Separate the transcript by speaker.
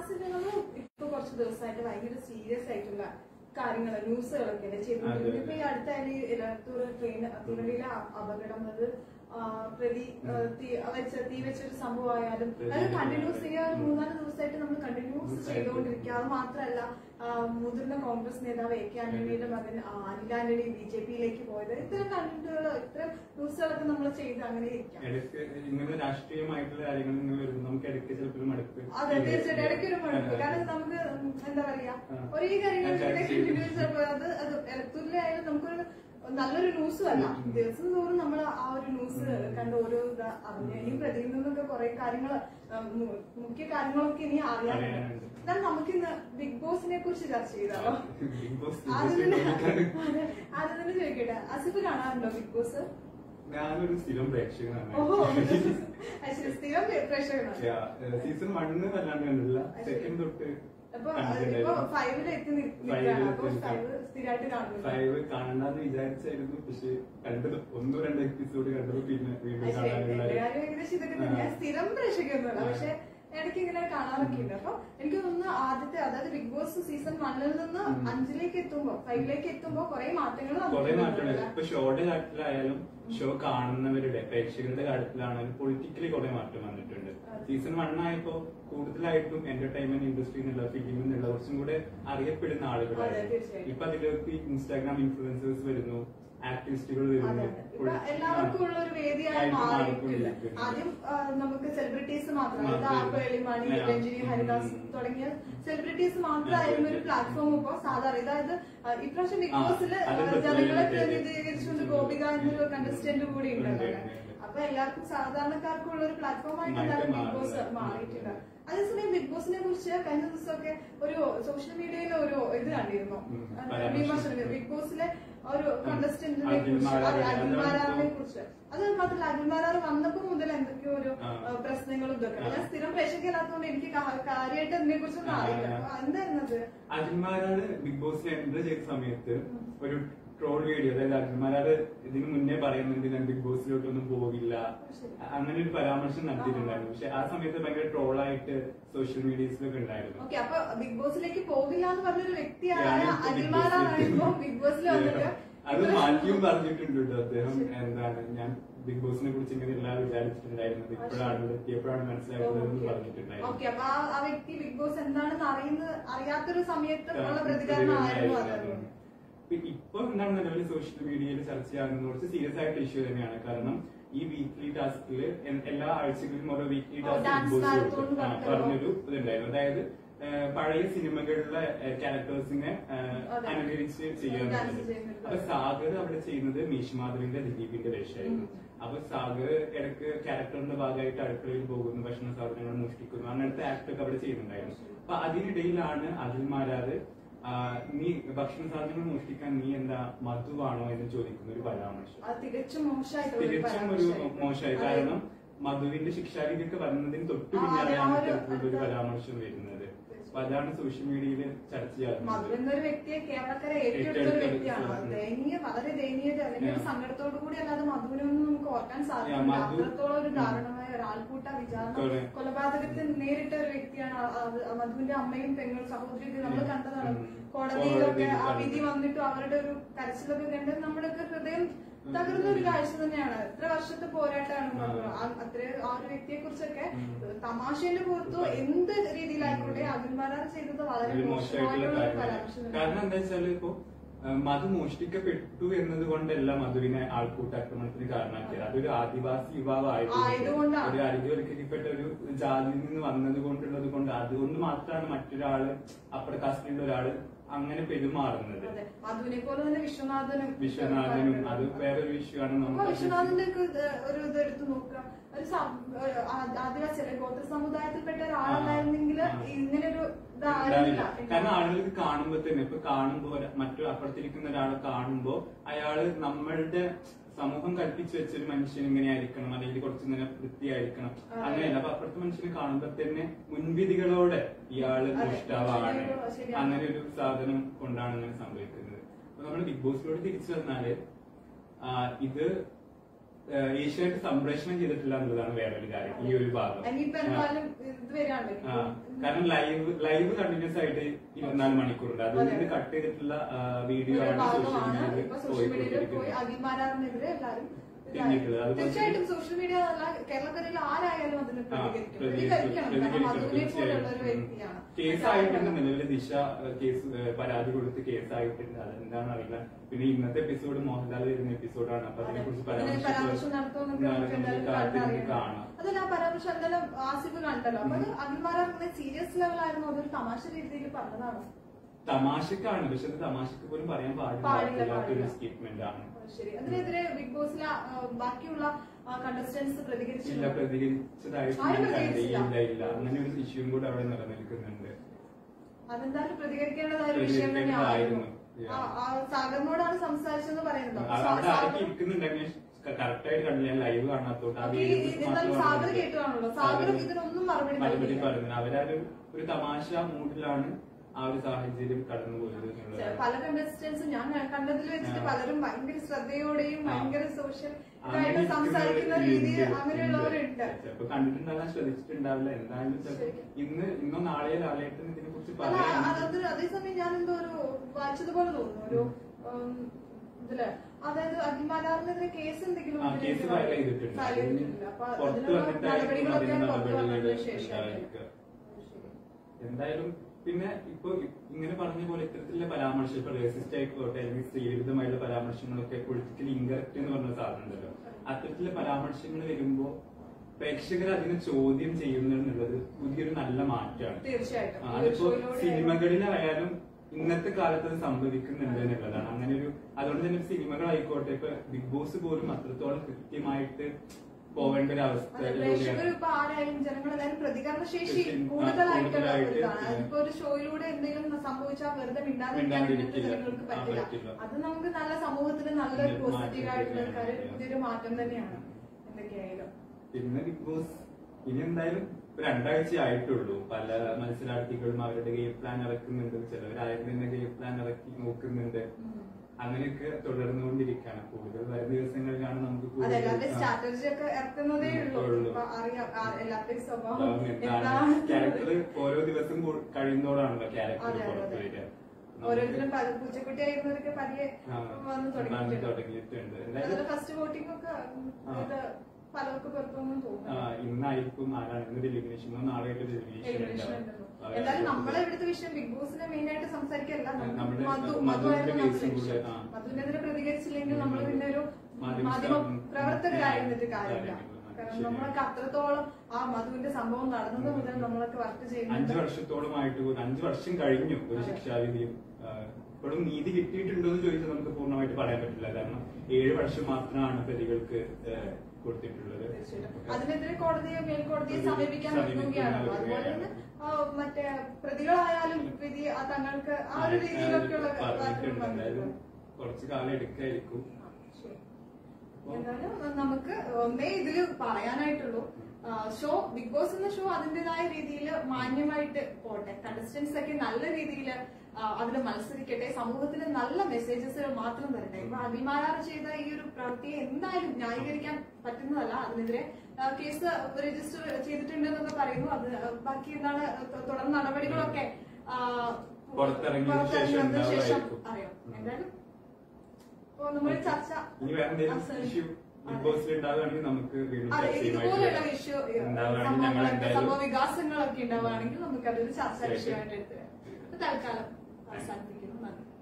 Speaker 1: ആസിഫ് നമ്മൾ ഇപ്പൊ കുറച്ച് ദിവസമായിട്ട് ഭയങ്കര സീരിയസ് ആയിട്ടുള്ള കാര്യങ്ങൾ ന്യൂസുകളൊക്കെ ചെയ്തുകൊണ്ടിരിക്കുന്നത് ഇപ്പൊ ഈ അടുത്ത ഈ ഇലത്തൂർ ട്രെയിൻ തീവണ്ടിയിലെ അ- അപകടം അത് ആ, പ്രതി ആ, തീ- വെച്ച തീ വെച്ചൊരു സംഭവമായാലും അത് കണ്ടിന്യൂസ് ഈ ഒരു മൂന്നാല് ദിവസമായിട്ട് നമ്മൾ കണ്ടിന്യൂസ് ചെയ്തുകൊണ്ടിരിക്കുക അത് മാത്രമല്ല ആ, മുതിർന്ന കോൺഗ്രസ് നേതാവ് എ കെ ആന്റണിയുടെ മകൻ ആ, അനിൽ ആന്റണി ബി ജെ പിയിലേക്ക് പോയത് ഇത്തരം കണ്ടന്റുകൾ ഇത്തരം ന്യൂസുകളൊക്കെ നമ്മൾ ചെയ്ത് അങ്ങനെ ഇരിക്കാം
Speaker 2: ഇടയ്ക്ക് ഇങ്ങനെ രാഷ്ട്രീയമായിട്ടുള്ള കാര്യങ്ങൾ ഇങ്ങനെ വരുമ്പോൾ നമുക്ക് ഇടയ്ക്ക് ചിലപ്പോൾ ഒരു മടുപ്പ്
Speaker 1: അതെ തീർച്ചയായിട്ടും ഇടയ്ക്ക് ഒരു മടുപ്പ് കാരണം നമുക്ക് എന്താ പറയാ ഒരേ കാര്യങ്ങൾ ഇങ്ങനെ continue ചെയ്തപ്പോ അത് അത് എലത്തൂരിലായാലും നമുക്കൊരു നല്ലൊരു ന്യൂസും അല്ല ദിവസം തോറും നമ്മൾ ആ ഒരു ന്യൂസ് കണ്ട് ഓരോ ഇതാ അറിഞ്ഞു ഇനിയും പ്രതിയിൽ നിന്നൊക്കെ കുറെ കാര്യങ്ങൾ മുഖ്യ കാര്യങ്ങളൊക്കെ ഇനി അറിയാനുണ്ട്
Speaker 2: അറിയാനുണ്ട്.
Speaker 1: എന്നാൽ നമുക്കിന്ന് ബിഗ് ബോസിനെ കുറിച്ച് ചർച്ച ചെയ്താലോ
Speaker 2: ബിഗ് ബോസ്
Speaker 1: ആദ്യം തന്നെ അതെ, ആദ്യം തന്നെ ചോദിക്കട്ടെ അസിഫ് കാണാറുണ്ടോ ബിഗ് ബോസ്
Speaker 2: ഞാനൊരു സ്ഥിരം പ്രേക്ഷകനാണ്
Speaker 1: ഓഹോ ആക്ച്വലി സ്ഥിരം പ്രേക്ഷകനാണ്
Speaker 2: സീസൺ വണ്ണ് വല്ലാണ്ട് കണ്ടില്ല സെക്കൻഡ് തൊട്ട്
Speaker 1: അപ്പൊ ഇപ്പൊ ഫൈവിൽ എത്തി നിൽക്കുകയാണ് അപ്പൊ ഫൈവ് സ്ഥിരമായിട്ട് കാണുന്നു
Speaker 2: ഫൈവ് കാണണ്ടെന്ന് വിചാരിച്ചായിരുന്നു പക്ഷെ കണ്ടത് ഒന്നോ രണ്ടോ എപ്പിസോഡ് കണ്ടത് പിന്നെ വീണ്ടും കാണാനുള്ള
Speaker 1: എല്ലാവരും ഏകദേശം ഇതൊക്കെ തന്നെ സ്ഥിരം പ്രേക്ഷകയൊന്നുമല്ല പക്ഷെ ഇടയ്ക്ക് ഇങ്ങനെ കാണാറൊക്കെ ഉണ്ട് അപ്പൊ എനിക്ക് തോന്നുന്നു ആദ്യത്തെ അതായത് ബിഗ് ബോസ് സീസൺ വണ്ണിൽ നിന്ന് അഞ്ചിലേക്ക് എത്തുമ്പോ ഫൈവിലേക്ക് എത്തുമ്പോ കുറെ മാറ്റങ്ങൾ
Speaker 2: കുറെ മാറ്റമുണ്ട്
Speaker 1: വന്നിട്ടുണ്ട്
Speaker 2: ഇപ്പൊ ഷോയുടെ കാര്യത്തിലായാലും ഷോ കാണുന്നവരുടെ പ്രേക്ഷകരുടെ കാര്യത്തിലാണെങ്കിലും പൊളിറ്റിക്കലി കുറെ മാറ്റം വന്നിട്ടുണ്ട് സീസൺ വൺ ആയപ്പോ കൂടുതലായിട്ടും എന്റർടൈൻമെന്റ് ഇൻഡസ്ട്രി എന്നുള്ള ഫിലിം എന്നുള്ള കുറച്ചും കൂടെ അറിയപ്പെടുന്ന
Speaker 1: അതെ,
Speaker 2: ആളുകളായിരുന്നു
Speaker 1: തീർച്ചയായും.
Speaker 2: ഇപ്പൊ അതിലേക്ക് ഇൻസ്റ്റാഗ്രാം ഇൻഫ്ലുവൻസേഴ്സ് വരുന്നു ആക്ടിവിസ്റ്റുകൾ
Speaker 1: അതെ
Speaker 2: വരുന്നു
Speaker 1: അതെ. ഇപ്പൊ എല്ലാവർക്കും ഉള്ള ഒരു വേദിയായി
Speaker 2: ആയിട്ട്
Speaker 1: മാറിയിട്ടില്ല
Speaker 2: മാറിക്കൊണ്ടിരിക്കുന്നു.
Speaker 1: ആദ്യം ആ, നമുക്ക് സെലിബ്രിറ്റീസ് മാത്രം അതായത്
Speaker 2: മാത്രം.
Speaker 1: ആപ്പ് എളിമണി
Speaker 2: ആ.
Speaker 1: രഞ്ജിനി ഹരിദാസ്
Speaker 2: ഉം.
Speaker 1: തുടങ്ങിയ സെലിബ്രിറ്റീസ് മാത്രമായിരുന്ന ഒരു പ്ലാറ്റ്ഫോം ഇപ്പൊ സാധാരണ അതായത് ആ, ഇപ്രാവശ്യം ബിഗ്
Speaker 2: ആ,
Speaker 1: ബോസില്
Speaker 2: അത്
Speaker 1: ജനങ്ങളെ
Speaker 2: പ്രത്യേകത.
Speaker 1: പ്രതിനിധീകരിച്ചുകൊണ്ട് ഗോപിക എന്നൊരു കണ്ടസ്റ്റന്റ് കൂടി
Speaker 2: ഉണ്ട്,
Speaker 1: ഉണ്ടല്ലോ
Speaker 2: ഉണ്ട്, ഉണ്ട്.
Speaker 1: അപ്പൊ എല്ലാവർക്കും സാധാരണക്കാർക്കും ഉള്ള ഒരു പ്ലാറ്റ്ഫോം ആയിട്ട്
Speaker 2: മാറ്റി
Speaker 1: എല്ലാവരും ബിഗ് ബോസ്
Speaker 2: മാറുന്നുണ്ട്.
Speaker 1: മാറിയിട്ടുണ്ട് അതേസമയം ബിഗ് ബോസിനെ കുറിച്ച് കഴിഞ്ഞ ദിവസമൊക്കെ ഒരു സോഷ്യൽ മീഡിയയിൽ ഒരു ഇത് കണ്ടിരുന്നു
Speaker 2: ഉം,
Speaker 1: അത്
Speaker 2: പരാമർശം.
Speaker 1: വിമർശനം ബിഗ് ബോസിലെ ഒരു കണ്ടസ്റ്റന്റിനെ
Speaker 2: അഖിൽ
Speaker 1: കുറിച്ച്
Speaker 2: മാരാർ.
Speaker 1: അതെ, അഖിൽ മാരാറിനെ
Speaker 2: അതാണ്
Speaker 1: കുറിച്ച് അത് മാത്രമല്ല അഖിൽ മാരാർ വന്നപ്പോ മുതൽ എന്തൊക്കെയോ ഒരു
Speaker 2: ആ.
Speaker 1: ആ, പ്രശ്നങ്ങളും ഇതൊക്കെ
Speaker 2: ആ.
Speaker 1: ഞാൻ സ്ഥിരം പ്രേക്ഷകരാത്തതുകൊണ്ട് എനിക്ക് കാ- കാര്യമായിട്ട് അതിനെ കുറിച്ചൊന്നും
Speaker 2: ആ,
Speaker 1: അറിയില്ല
Speaker 2: ആ.
Speaker 1: അപ്പൊ എന്തായിരുന്നത്
Speaker 2: അഖിൽമാരാണ് ബിഗ് ബോസിൽ എൻട്രി ചെയ്ത സമയത്ത് ഒരു ട്രോൾ വീഡിയോ അതായത് അഖിൽമാരാറ് ഇതിനു മുന്നേ പറയുന്നുണ്ട് ഞാൻ ബിഗ് ബോസിലോട്ടൊന്നും പോകില്ല അങ്ങനെ ഒരു പരാമർശം നടത്തിയിട്ടുണ്ടായിരുന്നു പക്ഷെ ആ സമയത്ത് ഭയങ്കര ട്രോളായിട്ട് സോഷ്യൽ മീഡിയസിലൊക്കെ ഉണ്ടായിരുന്നു
Speaker 1: ഓക്കെ അപ്പൊ ബിഗ് ബോസിലേക്ക് പോകില്ല എന്ന് പറഞ്ഞൊരു വ്യക്തിയായ
Speaker 2: ഞാനും ഇപ്പൊ
Speaker 1: അഖിൽ
Speaker 2: ബിഗ്
Speaker 1: മാരാറാണ്
Speaker 2: ബോസിലേക്ക്
Speaker 1: ഇപ്പൊ ബിഗ് ബോസിൽ വന്നിട്ട്
Speaker 2: അത് മാറ്റിയും പറഞ്ഞിട്ടുണ്ട് കേട്ടോ അദ്ദേഹം എന്താണ് ഞാൻ ബിഗ് ബോസിനെ കുറിച്ച് ഇങ്ങനെ എല്ലാം വിചാരിച്ചിട്ടുണ്ടായിരുന്നത് ഇപ്പോഴാണ് ഇവിടെ എത്തിയപ്പോഴാണ് മനസ്സിലാക്കുന്നത് പറഞ്ഞിട്ടുണ്ടായിരുന്നു
Speaker 1: ഓക്കെ അപ്പൊ ആ- ആ വ്യക്തി ബിഗ് ബോസ് എന്താണെന്ന് അറിയുന്ന അറിയാത്തൊരു സമയത്ത് ഉള്ള പ്രതികരണമായിരുന്നു അതായിരുന്നു
Speaker 2: ഇപ്പൊ ഇപ്പൊ എന്താണ് നിലവിൽ സോഷ്യൽ മീഡിയയിൽ ചർച്ച ചെയ്യാവുന്ന കുറച്ച് സീരിയസ് ആയിട്ട് ഇഷ്യൂ തന്നെയാണ് കാരണം ഈ വീക്ക്ലി ടാസ്കില് എല്ലാ ആഴ്ചകളിലും ഓരോ വീക്ക്ലി
Speaker 1: ഓ, dance
Speaker 2: ടാസ്ക്
Speaker 1: marathon എന്ന് പറഞ്ഞിട്ട്
Speaker 2: പറഞ്ഞൊരു ഇതുണ്ടായിരുന്നു അതായത് ആ, പഴയ സിനിമകളിലെ ക്യാരക്ടേഴ്സിനെ
Speaker 1: അതെ.
Speaker 2: അനുകരിച്ച്
Speaker 1: Dance
Speaker 2: ചെയ്യാറുണ്ട്
Speaker 1: ചെയ്യുന്നത്.
Speaker 2: അപ്പൊ സാഗർ അവിടെ ചെയ്യുന്നത് മീഷ്മാധവിന്റെ ദിലീപിന്റെ വേഷമായിരുന്നു അപ്പൊ സാഗർ ഇടയ്ക്ക് ക്യാരക്ടറിന്റെ ഭാഗമായിട്ട് അടുക്കളയിൽ പോകുന്നു ഭക്ഷണ സാധനങ്ങൾ മോഷ്ടിക്കുന്നു അങ്ങനത്തെ ആക്ട് ഒക്കെ അവിടെ ചെയ്യുന്നുണ്ടായിരുന്നു അപ്പൊ അതിനിടയിലാണ് അഖിൽമാരാറ് ആ, നീ ഭക്ഷണ സാധനങ്ങൾ മോഷ്ടിക്കാൻ നീ എന്താ മധുവാണോ എന്ന് ചോദിക്കുന്ന ഒരു പരാമർശം
Speaker 1: അത് തികച്ചും മോശമായിട്ടുള്ള ഒരു
Speaker 2: തികച്ചും ഒരു
Speaker 1: പരാമർശമായിരുന്നു.
Speaker 2: മോശമായി
Speaker 1: അതെ.
Speaker 2: കാരണം മധുവിന്റെ ശിക്ഷാവിധിയൊക്കെ വരുന്നതിന് തൊട്ട്
Speaker 1: ആ, അതെ, ആ
Speaker 2: പിന്നാലെയാണ്
Speaker 1: ഒരു-
Speaker 2: ഇത്തരത്തിലുള്ള ഒരു പരാമർശം വരുന്നത് അപ്പൊ അതാണ് സോഷ്യൽ മീഡിയയിൽ ചർച്ച
Speaker 1: മധു
Speaker 2: ചെയ്യാറുള്ളത്
Speaker 1: എന്നൊരു വ്യക്തിയെ കേരളക്കര ഏറ്റെടുത്ത ഒരു
Speaker 2: ഏറ്റെടുത്ത
Speaker 1: വ്യക്തിയാണ്
Speaker 2: ഒരു-
Speaker 1: ദയനീയ വളരെ ദയനീയത അല്ലെങ്കിൽ ഒരു
Speaker 2: Yeah.
Speaker 1: സങ്കടത്തോടു കൂടി അല്ലാതെ മധുവിനൊന്നും നമുക്ക് ഓർക്കാൻ സാധിക്കില്ല
Speaker 2: Yeah, മധു-
Speaker 1: അത്രത്തോളം ഒരു ദാരുണമായ ഒരാൾക്കൂട്ട വിചാരണ
Speaker 2: Correct.
Speaker 1: കൊലപാതകത്തിൽ നേരിട്ട ഒരു വ്യക്തിയാണ് ആ- അത് മധുവിന്റെ അമ്മയും പെങ്ങളും സഹോദരിയൊക്കെ നമ്മൾ
Speaker 2: Yeah.
Speaker 1: കണ്ടതാണ്
Speaker 2: ഉം.
Speaker 1: കോടതിയിലൊക്കെ
Speaker 2: കോടതിയിൽ
Speaker 1: ആ
Speaker 2: കണ്ടത്.
Speaker 1: വിധി വന്നിട്ടും അവരുടെ ഒരു കരച്ചിലൊക്കെ കണ്ട് നമ്മുടെയൊക്കെ ഹൃദയം തകർന്ന ഒരു കാഴ്ച തന്നെയാണ് എത്ര വർഷത്തെ പോരാട്ടമാണ് മധു. ആ- അത്ര ആ ഒരു വ്യക്തിയെ കുറിച്ചൊക്കെ തമാശയുടെ പുറത്തോ എന്ത് രീതിയിലായിക്കോട്ടെ അഖിൽമാരാർ ചെയ്തത് വളരെ
Speaker 2: ഒരു മോശമായിട്ടുള്ള
Speaker 1: മോശമായിട്ടുള്ള ഒരു
Speaker 2: കാര്യമാണ്
Speaker 1: പരാമർശം തന്നെയാണ്.
Speaker 2: കാരണം എന്താ വെച്ചാല് ഇപ്പൊ ആ, മധു മോഷ്ടിക്കപ്പെട്ടു എന്നത് കൊണ്ടല്ല മധുവിനെ ആൾക്കൂട്ട ആക്രമണത്തിന് കാരണമാക്കിയത് അതൊരു ആദിവാസി യുവാവ്
Speaker 1: ആയതുകൊണ്ടാണ്.
Speaker 2: ഒരു അരികുവൽക്കരിക്കപ്പെട്ട ഒരു ജാതിയിൽ നിന്ന് വന്നത് കൊണ്ടുള്ളത് കൊണ്ട് അതുകൊണ്ട് മാത്രമാണ് മറ്റൊരാള് അപ്പുറ കാസ്റ്റിലുള്ള ഒരാള് അങ്ങനെ പെരുമാറുന്നത്
Speaker 1: അതെ മധുവിനെ പോലെ തന്നെ വിശ്വനാഥനും
Speaker 2: വിശ്വനാഥനും അത് വേറൊരു ഇഷ്യൂ ആണ്
Speaker 1: അപ്പൊ
Speaker 2: നമുക്ക്
Speaker 1: വിശ്വനാഥന്റെ ഒക്കെ ഇത് ഒരു ഇത് എടുത്ത് നോക്കുക ഒരു സം- ഒരു ആ- ആദിവാസി അല്ലെങ്കിൽ ഗോത്ര സമുദായത്തിൽപ്പെട്ട ഒരാളല്ലായിരുന്നെങ്കിൽ
Speaker 2: ആ.
Speaker 1: ഇങ്ങനെ ഒരു
Speaker 2: ഉണ്ടാവില്ല.
Speaker 1: ഇതായിരുന്നില്ല
Speaker 2: കാരണം ആളുകൾക്ക് കാണുമ്പോ തന്നെ ഇപ്പൊ കാണുമ്പോ ഒര- മറ്റു അപ്പുറത്തിരിക്കുന്ന ഒരാളെ കാണുമ്പോ അയാള് നമ്മളുടെ സമൂഹം കൽപ്പിച്ചു വെച്ചൊരു മനുഷ്യൻ ഇങ്ങനെ ആയിരിക്കണം അല്ലെങ്കിൽ കുറച്ച് ഇങ്ങനെ വൃത്തിയായിരിക്കണം
Speaker 1: അതെ.
Speaker 2: അങ്ങനെയല്ല അപ്പൊ അപ്പുറത്തെ മനുഷ്യനെ കാണുമ്പോ തന്നെ മുൻവിധികളോടെ ഇയാള്
Speaker 1: അതെ.
Speaker 2: മോഷ്ടാവാണ്
Speaker 1: ശരിയാണ്, ശരിയാണ്.
Speaker 2: അങ്ങനെ ഒരു സാധനം കൊണ്ടാണ് അങ്ങനെ സംഭവിക്കുന്നത് അപ്പൊ നമ്മൾ ബിഗ് ബോസിലോട്ട് തിരിച്ചു വന്നാല് ആ, ഇത് ഏഹ്, ഏഷ്യാനെറ്റ് സംപ്രേഷണം ചെയ്തിട്ടില്ല എന്നുള്ളതാണ് വേറൊരു കാര്യം ഈ ഒരു ഭാഗം
Speaker 1: ഇനിയിപ്പോ
Speaker 2: ആ.
Speaker 1: എന്തായാലും ഇത് വരാണ്ട്
Speaker 2: ആ, കാരണം ലൈവ് ലൈവ് കണ്ടിന്യൂസ് ആയിട്ട് ഇരുപത്തിനാല് മണിക്കൂറുണ്ട് അതിൽ നിന്ന് കട്ട് ചെയ്തിട്ടുള്ള വീഡിയോ
Speaker 1: ഒരു
Speaker 2: ആണ് സോഷ്യൽ
Speaker 1: ഭാഗമാണ്
Speaker 2: മീഡിയയിൽ
Speaker 1: ഇപ്പൊ സോഷ്യൽ മീഡിയയിൽ പോയി
Speaker 2: പോയിക്കൊണ്ടിരിക്കുന്നത്
Speaker 1: അഭിമാനാറിനെതിരെ എല്ലാരും
Speaker 2: തിരിഞ്ഞിട്ടുള്ളത്. അതുപോലെ
Speaker 1: തീർച്ചയായിട്ടും സോഷ്യൽ മീഡിയ അല്ല കേരളത്തിൽ ആരായാലും അതിന്
Speaker 2: ആ,
Speaker 1: പ്രതികരിക്കും
Speaker 2: പ്രതികരിക്കും,
Speaker 1: പ്രതികരിക്കണം കാരണം
Speaker 2: പ്രതികരിക്കും,
Speaker 1: മധുവിനെ പോലുള്ള ഒരു
Speaker 2: തീർച്ചയായും.
Speaker 1: വ്യക്തിയാണ്
Speaker 2: കേസായിട്ടുണ്ട് നിലവിൽ ദിശ ഏഹ്, കേസ് ഏഹ്, പരാതി കൊടുത്ത് കേസായിട്ടുണ്ട് അതെന്താണെന്ന് അറിയില്ല പിന്നെ ഇന്നത്തെ എപ്പിസോഡ് മോഹൻലാൽ വരുന്ന എപ്പിസോഡാണ് അപ്പൊ അതിനെ കുറിച്ച്
Speaker 1: ഇതിനെ പരാമർശം നടത്തുമെന്നൊക്കെ നമുക്ക് എന്തായാലും കണ്ടറിയണം.
Speaker 2: കാണാം
Speaker 1: അതല്ല ആ പരാമർശം എന്തായാലും ആസിഫ് കണ്ടല്ലോ അപ്പൊ അത് അഭിമാനാറിനെ സീരിയസ് ലെവലായിരുന്നു അതൊരു തമാശ രീതിയിൽ പറഞ്ഞതാണ്
Speaker 2: തമാശക്കാണ് പക്ഷെ അത് തമാശക്ക് പോലും പറയാൻ
Speaker 1: പാടില്ല,
Speaker 2: പാടില്ലാത്തൊരു
Speaker 1: പാടില്ല.
Speaker 2: സ്റ്റേറ്റ്മെന്റ് ആണ്
Speaker 1: ശരി അതിനെതിരെ ബിഗ് ബോസിലെ ആ, ബാക്കിയുള്ള കണ്ടസ്റ്റന്റ്സ്
Speaker 2: ഇല്ല
Speaker 1: പ്രതികരിച്ചില്ല
Speaker 2: പ്രതികരിച്ചതായിട്ട്
Speaker 1: ആരും
Speaker 2: ഞാൻ
Speaker 1: പ്രതികരിച്ചില്ല.
Speaker 2: കണ്ടില്ല ഇല്ല അങ്ങനെ ഒരു ഇഷ്യൂയും കൂടെ അവിടെ നിലനിൽക്കുന്നുണ്ട്
Speaker 1: അതെന്തായാലും പ്രതികരിക്കേണ്ടതായ ഒരു വിഷയം തന്നെയായിരുന്നു
Speaker 2: പ്രതികരിക്കേണ്ടതായിരുന്നു.
Speaker 1: ആ, ആ, സാഗറിനോടാണ് സംസാരിച്ചെന്ന് പറയുന്നത്
Speaker 2: അ-
Speaker 1: അപ്പൊ
Speaker 2: അവിടെ ആരൊക്കെ
Speaker 1: സാഗർ-
Speaker 2: ഇരിക്കുന്നുണ്ടെങ്കിൽ കറക്റ്റ് ആയിട്ട് കണ്ടില്ല ഞാൻ ലൈവ് കാണാത്തോട്ട് ആ
Speaker 1: അപ്പൊ ഈ-
Speaker 2: videos
Speaker 1: എന്തായാലും
Speaker 2: മാത്രമാണ്
Speaker 1: സാഗർ
Speaker 2: കണ്ടത്.
Speaker 1: കേട്ടുവാണല്ലോ സാഗർ
Speaker 2: സാഗർ
Speaker 1: ഇതിനൊന്നും മറുപടി
Speaker 2: മറുപടി
Speaker 1: നൽകിയില്ല.
Speaker 2: പറയുന്നത് അവരൊരു ഒരു തമാശ മൂഡിലാണ് ആ ഒരു സാഹചര്യം കടന്നു പോയത്
Speaker 1: ചെ-
Speaker 2: എന്നുള്ളതാണ്
Speaker 1: പല കണ്ടസ്റ്റൻസും ഞാൻ കണ്ടതിൽ വെച്ചിട്ട്
Speaker 2: ആ.
Speaker 1: പലരും ഭയങ്കര ശ്രദ്ധയോടെയും
Speaker 2: ആ.
Speaker 1: ഭയങ്കര സോഷ്യൽ
Speaker 2: അങ്ങനെ
Speaker 1: ഇതായിട്ട് സംസാരിക്കുന്ന
Speaker 2: ഇരിക്കുന്നവര്
Speaker 1: രീതി
Speaker 2: ഉണ്ട്.
Speaker 1: അങ്ങനെയുള്ളവരുണ്ട്
Speaker 2: ചിലപ്പോ കണ്ടിട്ടുണ്ടാകാൻ ശ്രദ്ധിച്ചിട്ടുണ്ടാവില്ല എന്തായാലും ചിലപ്പോ
Speaker 1: ശരി.
Speaker 2: ഇന്ന് ഇന്നോ നാളെയോ ലാലേട്ടൻ ഇതിനെ കുറിച്ച്
Speaker 1: അല്ല
Speaker 2: പറയാൻ
Speaker 1: അത് അതേസമയം ഞാൻ എന്തോ ഒരു വായിച്ചതുപോലെ തോന്നുന്നു ഒരു ഉം, ഇതില് അതായത് അഭിമാനാറിനെതിരെ കേസ് എന്തെങ്കിലും
Speaker 2: ആ, കേസ്
Speaker 1: ഇതിനെതിരെ
Speaker 2: ഫയൽ ചെയ്തിട്ടുണ്ട്.
Speaker 1: ഫയൽ ചെയ്തിട്ടുണ്ട്. അപ്പൊ
Speaker 2: പുറത്ത്
Speaker 1: അതിനുള്ള
Speaker 2: വന്നിട്ടായിരിക്കും
Speaker 1: നടപടികളൊക്കെ
Speaker 2: അതിന്റെ
Speaker 1: പുറത്ത് വന്നതിന്
Speaker 2: നടപടികൾ
Speaker 1: ശേഷം
Speaker 2: ഉണ്ടായിരിക്കുക. എന്തായാലും പിന്നെ ഇപ്പൊ ഇങ്ങനെ പറഞ്ഞ പോലെ ഇത്തരത്തിലുള്ള പരാമർശം ഇപ്പൊ റേസിസ്റ്റ് ആയിക്കോട്ടെ അല്ലെങ്കിൽ സ്ത്രീവിരുദ്ധമായുള്ള പരാമർശങ്ങളൊക്കെ പൊളിറ്റിക്കലി ഇൻകറക്റ്റ് എന്ന് പറഞ്ഞ സാധനം ഉണ്ടല്ലോ അത്തരത്തിലുള്ള പരാമർശങ്ങൾ വരുമ്പോ പ്രേക്ഷകർ അതിനെ ചോദ്യം ചെയ്യുന്നുള്ളത് പുതിയൊരു നല്ല മാറ്റമാണ്
Speaker 1: തീർച്ചയായിട്ടും
Speaker 2: ആ,
Speaker 1: ഈ ഒരു
Speaker 2: അതിപ്പോ
Speaker 1: ഷോയിലൂടെ
Speaker 2: സിനിമകളിലായാലും ഇന്നത്തെ കാലത്ത് അത് സംഭവിക്കുന്നുണ്ട് എന്നുള്ളതാണ് അങ്ങനെ ഒരു അതുകൊണ്ട് തന്നെ സിനിമകളായിക്കോട്ടെ ഇപ്പൊ ബിഗ് ബോസ് പോലും അത്രത്തോളം കൃത്യമായിട്ട് പോവേണ്ട ഒരു
Speaker 1: അതെ, പ്രേക്ഷകർ
Speaker 2: അവസ്ഥയിലൂടെയാണ്
Speaker 1: ഇപ്പൊ ആരായാലും ജനങ്ങളെല്ലാരും പ്രതികരണ ശേഷി
Speaker 2: ശേഷി, ആ,
Speaker 1: കൂടുതലായിട്ടുള്ള
Speaker 2: കൂടുതലായിട്ട്,
Speaker 1: ഇതാണ്
Speaker 2: ആ.
Speaker 1: അതിപ്പോ ഒരു ഷോയിലൂടെ എന്തെങ്കിലും സംഭവിച്ചാൽ വെറുതെ മിണ്ടാതിരിക്കാൻ
Speaker 2: മിണ്ടാതിരിക്കില്ല.
Speaker 1: ഇന്നത്തെ ജനങ്ങൾക്ക്
Speaker 2: ആ,
Speaker 1: പറ്റില്ല
Speaker 2: പറ്റില്ല.
Speaker 1: അത് നമുക്ക് നല്ല സമൂഹത്തിന് നല്ലൊരു
Speaker 2: ഒരു
Speaker 1: പോസിറ്റീവ് ആയിട്ടുള്ള ഒരു കാര്യം
Speaker 2: മാറ്റം
Speaker 1: പുതിയൊരു മാറ്റം തന്നെയാണ് എന്തൊക്കെയായാലും
Speaker 2: പിന്നെ ബിഗ് ബോസ് ഇനി എന്തായാലും ഒരു രണ്ടാഴ്ച ആയിട്ടുള്ളൂ പല മത്സരാർത്ഥികളും അവരുടെ ഗെയിം പ്ലാൻ ഇറക്കുന്നുണ്ട് ചിലവരായിരുന്നു തന്നെ ഗെയിം പ്ലാൻ ഇറക്കി നോക്കുന്നുണ്ട് അങ്ങനെയൊക്കെ തുടർന്നുകൊണ്ടിരിക്കുകയാണ് കൂടുതൽ വരും ദിവസങ്ങളിലാണ് നമുക്ക് കൂടുതൽ
Speaker 1: അതെല്ലാവരുടെ
Speaker 2: ആ,
Speaker 1: സ്ട്രാറ്റജി ഒക്കെ ഇറക്കുന്നതേ ഉള്ളൂ
Speaker 2: ഉള്ളൂ.
Speaker 1: ഇപ്പൊ അറിയാം ആ, എല്ലാവരുടെയും സ്വഭാവം
Speaker 2: ഉണ്ടാവും എന്താണ്
Speaker 1: എന്താണ്
Speaker 2: ക്യാരക്ടർ ഓരോ ദിവസം കൂ- കഴിയുന്നതോടാണല്ലോ ക്യാരക്ടർ
Speaker 1: അതെ, അതെ,
Speaker 2: പുറത്തു
Speaker 1: അതെ.
Speaker 2: വരിക
Speaker 1: ഓരോരുത്തരും പല പൂച്ചക്കുട്ടി ആയിരുന്നവരൊക്കെ പതിയെ
Speaker 2: ആ,
Speaker 1: വന്ന്
Speaker 2: വന്ന്
Speaker 1: തുടങ്ങിയിട്ടുണ്ട്
Speaker 2: തുടങ്ങിയിട്ടുണ്ട് എന്തായാലും
Speaker 1: അതിൽ ഫസ്റ്റ് വോട്ടിംഗ് ഒക്കെ ഉം,
Speaker 2: ആ.
Speaker 1: ഇത് പലർക്ക് പുറത്തൊന്നും
Speaker 2: ആ,
Speaker 1: തോന്നുന്നു
Speaker 2: ഇന്നായിരിക്കും ആരാണ് ഇന്നൊരു എലിമിനേഷൻ നാളെയായിട്ട് എലിമിനേഷൻ
Speaker 1: Elimination ഉണ്ടല്ലോ. എന്തായാലും നമ്മളെ ഇവിടുത്തെ വിഷയം ബിഗ് ബോസിനെ മെയിൻ ആയിട്ട് സംസാരിക്കല്ല നമുക്ക്
Speaker 2: നമ്മുടെ
Speaker 1: മധു
Speaker 2: മധുവിന്റെ
Speaker 1: മധുവായിരുന്നു നമ്മുടെ
Speaker 2: കേസും കൂടെ,
Speaker 1: വിഷയം
Speaker 2: ആ.
Speaker 1: മധുവിനെതിരെ പ്രതികരിച്ചില്ലെങ്കിൽ നമ്മൾ പിന്നെ ഒരു
Speaker 2: മാധ്യമ
Speaker 1: മാധ്യമ
Speaker 2: സ്ഥാപനം-
Speaker 1: പ്രവർത്തകരായിരുന്നിട്ട് കാര്യമില്ല
Speaker 2: കാര്യമില്ല.
Speaker 1: കാരണം
Speaker 2: ശരിയാണ്.
Speaker 1: നമ്മളൊക്കെ അത്രത്തോളം ആ മധുവിന്റെ സംഭവം നടന്നത് മുതൽ നമ്മളൊക്കെ വർക്ക്
Speaker 2: അഞ്ചു
Speaker 1: ചെയ്യുന്നുണ്ട്
Speaker 2: വർഷത്തോളമായിട്ട് പോലും അഞ്ചു വർഷം കഴിഞ്ഞു ഒരു
Speaker 1: അതെ.
Speaker 2: ശിക്ഷാവിധിയും ആ, ഇപ്പോഴും നീതി കിട്ടിയിട്ടുണ്ടോ എന്ന് ചോദിച്ചാൽ നമുക്ക് പൂർണ്ണമായിട്ട് പറയാൻ പറ്റില്ല കാരണം ഏഴ് വർഷം മാത്രമാണ് പ്രതികൾക്ക് ആ, കൊടുത്തിട്ടുള്ളത്
Speaker 1: തീർച്ചയായിട്ടും. അതിനെതിരെ കോടതിയെ മേൽക്കോടതിയെ
Speaker 2: ഒരു
Speaker 1: സമീപിക്കാൻ
Speaker 2: സമീപിക്കുന്ന
Speaker 1: ഒരുങ്ങുകയാണ്
Speaker 2: ഒരു
Speaker 1: അതുപോലെ തന്നെ
Speaker 2: വേളയാണ്.
Speaker 1: ആ, മറ്റേ പ്രതികളായാലും വിധി ആ തങ്ങൾക്ക് ആ ഒരു രീതിയിലൊക്കെയുള്ള
Speaker 2: പറഞ്ഞിട്ടുണ്ട്
Speaker 1: മാറ്റങ്ങൾ
Speaker 2: എന്തായാലും
Speaker 1: വന്നിട്ടുണ്ട്.
Speaker 2: കുറച്ച് കാലം എടുക്കായിരിക്കും
Speaker 1: ശരി. എന്നാലും നമുക്ക് ഒന്നേ ഇതില് പറയാനായിട്ടുള്ളൂ ആ, ഷോ ബിഗ് ബോസ് എന്ന ഷോ അതിന്റേതായ രീതിയിൽ മാന്യമായിട്ട് പോട്ടെ കണ്ടസ്റ്റൻസ് ഒക്കെ നല്ല രീതിയിൽ അതിൽ മത്സരിക്കട്ടെ സമൂഹത്തിന് നല്ല മെസ്സേജസുകൾ മാത്രം തരട്ടെ ഇപ്പൊ അഭിമാനാർ ചെയ്ത ഈ ഒരു പ്രവൃത്തിയെ എന്തായാലും ന്യായീകരിക്കാൻ പറ്റുന്നതല്ല അതിനെതിരെ ആ, കേസ് രജിസ്റ്റർ ചെയ്തിട്ടുണ്ടെന്നൊക്കെ പറയുന്നു അത് ബാക്കി എന്താണ് തുടർ നടപടികളൊക്കെ ആ,
Speaker 2: പുറത്തിറങ്ങിയതിന് ശേഷം
Speaker 1: പുറത്തിറങ്ങിയതിന് ശേഷം
Speaker 2: ഉണ്ടാവുമായിരിക്കും.
Speaker 1: അറിയാം എന്തായാലും ഇപ്പൊ നമ്മൾ ചർച്ച
Speaker 2: ഇനി വേറെ എന്തെങ്കിലും
Speaker 1: അവസാനിച്ചു.
Speaker 2: ഇഷ്യൂ ബിഗ് ബോസിൽ ഉണ്ടാവുകയാണെങ്കിൽ നമുക്ക് വീണ്ടും
Speaker 1: അതെ
Speaker 2: ചർച്ച
Speaker 1: ഇതുപോലുള്ള
Speaker 2: ചെയ്യുമായിട്ട്
Speaker 1: ഇഷ്യൂ
Speaker 2: ഉണ്ടാവുകയാണെങ്കിൽ ഞങ്ങൾ
Speaker 1: സംഭവങ്ങളൊക്കെ
Speaker 2: എന്തായാലും
Speaker 1: സംഭവ വികാസങ്ങളൊക്കെ ഉണ്ടാവുകയാണെങ്കിൽ നമുക്ക് അതൊരു ചർച്ചാ
Speaker 2: തീർച്ചയായിട്ടും.
Speaker 1: വിഷയമായിട്ട് എടുത്ത് വരാം. ഇപ്പൊ തൽക്കാലം അവസാനിപ്പിക്കുന്നു നന്ദി